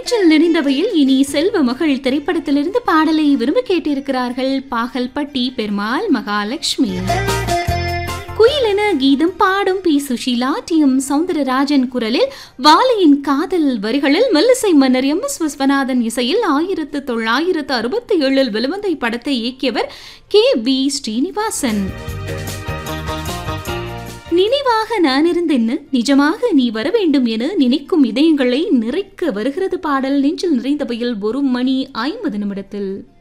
நெஞ்சில் நிறைந்தவையில் இனி செல்வ மகள் திரைப்படத்திலிருந்து பாடலை விரும்பி கேட்டிருக்கிறார்கள் பாகல்பட்டி பெருமாள் மகாலட்சுமி குயிலென கீதம் பாடும் P Susheela T M Soundararajan குரலில் வாலியின் காதல் வரிகளில் மெல்லிசை மன்னர் எம் எஸ் விஸ்வநாதன் இசையில் ஆயிரத்து தொள்ளாயிரத்து அறுபத்தி ஏழில் வெளிவந்த இப்படத்தை இயக்கியவர் கே வி ஸ்ரீனிவாசன் நினைவாக நான் இருந்தென்னு நிஜமாக நீ வர வேண்டும் என நினைக்கும் இதயங்களை நிறைக்க வருகிறது பாடல் நெஞ்சில் நிறைந்தவையில் ஒரு மணி ஐம்பது நிமிடத்தில்